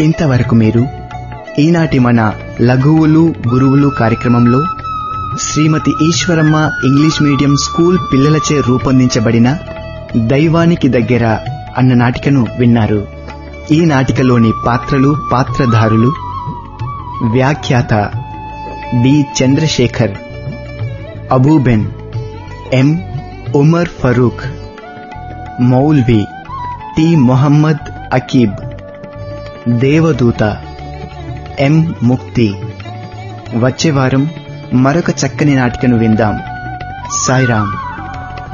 ఇంతవరకు మీరు ఈనాటి మన లఘువులు గురువులు కార్యక్రమంలో శ్రీమతి ఈశ్వరమ్మ ఇంగ్లీష్ మీడియం స్కూల్ పిల్లలచే రూపొందించబడిన దైవానికి దగ్గర అన్న నాటికను విన్నారు ఈ నాటికలోని పాత్రలు పాత్రధారులు వ్యాఖ్యాత D Chandrasekhar Abou Ben M Umar Farooq Moulvi T Mohammed Akib దేవదూత ఎం ముక్తి వచ్చే వారం మరొక చక్కని నాటికను విందాం సాయిరాం